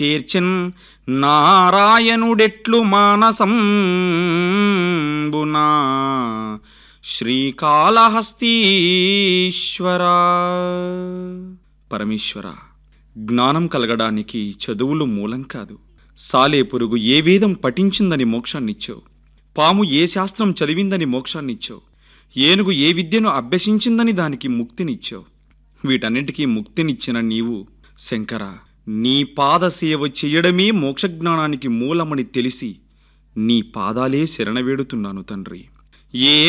తీర్చెన్ నారాయణుడెట్లు మానసంబునా శ్రీకాళహస్తీశ్వర పరమేశ్వర జ్ఞానం కలగడానికి చదువులు మూలం కాదు సాలే పురుగు ఏ వేదం పఠించిందని మోక్షాన్నిచ్చావు పాము ఏ శాస్త్రం చదివిందని మోక్షాన్నిచ్చావు ఏనుగు ఏ విద్యను అభ్యసించిందని దానికి ముక్తినిచ్చావు వీటన్నిటికీ ముక్తినిచ్చిన నీవు శంకర నీ పాద సేవ చెయ్యడమే మోక్షజ్ఞానానికి మూలమని తెలిసి నీ పాదాలే శరణవేడుతున్నాను తండ్రి ఏ